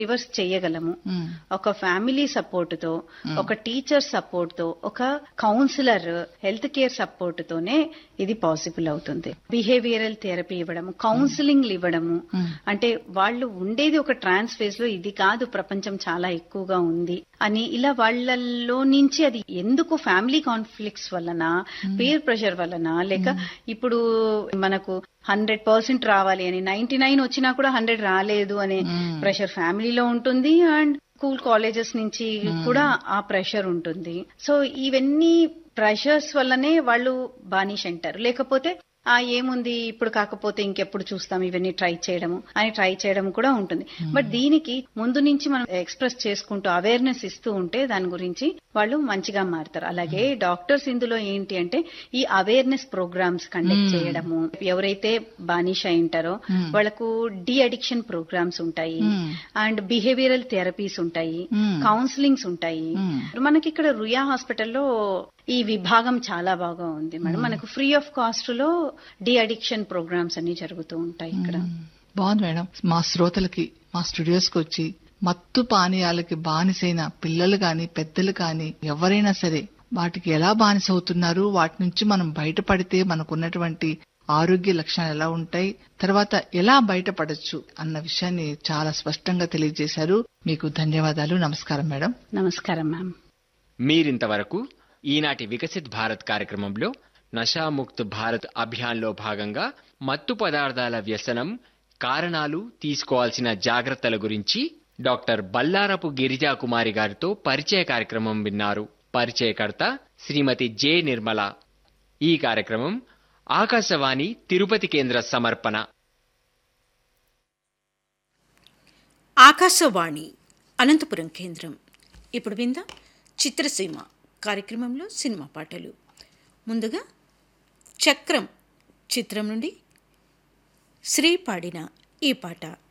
Reverse చేయగలము మ్మ్. ఒక family support తో ఒక టీచర్ సపోర్ట్ తో ఒక కౌన్సిలర్ హెల్త్ కేర్ సపోర్ట్ తోనే ఇది పాసిబుల్ అవుతుంది బిహేవియరల్ థెరపీ ఇవ్వడము కౌన్సిలింగ్ ఇవ్వడము అంటే వాళ్ళు ఉండేది ఒక ట్రాన్స్ ఫేజ్ లో ఇది కాదు ప్రపంచం చాలా ఎక్కువగా ఉంది అని ఇలా వాళ్ళలో నుంచి అది ఎందుకు ఫ్యామిలీ కాన్ఫ్లిక్ట్స్ వలన పేర్ ప్రెషర్ వలన లేక ఇప్పుడు మనకు హండ్రెడ్ పర్సెంట్ రావాలి అని నైన్టీ నైన్ వచ్చినా కూడా హండ్రెడ్ రాలేదు అనే ప్రెషర్ ఫ్యామిలీలో ఉంటుంది అండ్ స్కూల్ కాలేజెస్ నుంచి కూడా ఆ ప్రెషర్ ఉంటుంది సో ఇవన్నీ ప్రెషర్స్ వల్లనే వాళ్ళు బానిష్ అంటారు లేకపోతే ఆ ఏముంది ఇప్పుడు కాకపోతే ఇంకెప్పుడు చూస్తాం ఇవన్నీ ట్రై చేయడము అని ట్రై చేయడం కూడా ఉంటుంది బట్ దీనికి ముందు నుంచి మనం ఎక్స్ప్రెస్ చేసుకుంటూ అవేర్నెస్ ఇస్తూ ఉంటే దాని గురించి వాళ్ళు మంచిగా మారుతారు అలాగే డాక్టర్స్ ఇందులో ఏంటి అంటే ఈ అవేర్నెస్ ప్రోగ్రామ్స్ కండక్ట్ చేయడము ఎవరైతే బానిష అయింటారో వాళ్ళకు డి అడిక్షన్ ప్రోగ్రామ్స్ ఉంటాయి అండ్ బిహేవియరల్ థెరపీస్ ఉంటాయి కౌన్సిలింగ్స్ ఉంటాయి మనకి ఇక్కడ రుయా హాస్పిటల్లో ఈ విభాగం చాలా బాగా ఉంది మేడం మనకు ఫ్రీ ఆఫ్ కాస్ట్ లో డి అడిక్షన్ ప్రోగ్రామ్స్ అన్ని జరుగుతూ ఉంటాయి ఇక్కడ బాగుంది మేడం మా శ్రోతలకి మా స్టూడియోస్ కి వచ్చి మత్తు పానీయాలకి బానిసైన పిల్లలు గాని పెద్దలు గాని ఎవరైనా సరే వాటికి ఎలా బానిస అవుతున్నారు వాటి నుంచి మనం బయటపడితే మనకున్నటువంటి ఆరోగ్య లక్షణాలు ఎలా ఉంటాయి తర్వాత ఎలా బయటపడొచ్చు అన్న విషయాన్ని చాలా స్పష్టంగా తెలియజేశారు మీకు ధన్యవాదాలు నమస్కారం మేడం నమస్కారం మ్యామ్ మీరింతవరకు ఈనాటి వికసిత్ భారత్ కార్యక్రమంలో నషాముక్త్ భారత్ అభియాన్లో భాగంగా మత్తు పదార్థాల వ్యసనం కారణాలు తీసుకోవాల్సిన జాగ్రత్తల గురించి డాక్టర్ బల్లారపు గిరిజా కుమారి గారితో పరిచయ కార్యక్రమం విన్నారు పరిచయకర్త శ్రీమతి జె నిర్మల ఈ కార్యక్రమం ఆకాశవాణి తిరుపతి కేంద్ర సమర్పణ ఆకాశవాణి అనంతపురం కేంద్రం ఇప్పుడు విందాం చిత్రసీమ కార్యక్రమంలో సినిమా పాటలు ముందుగా చక్రం చిత్రం నుండి శ్రీ పాడిన ఈ పాట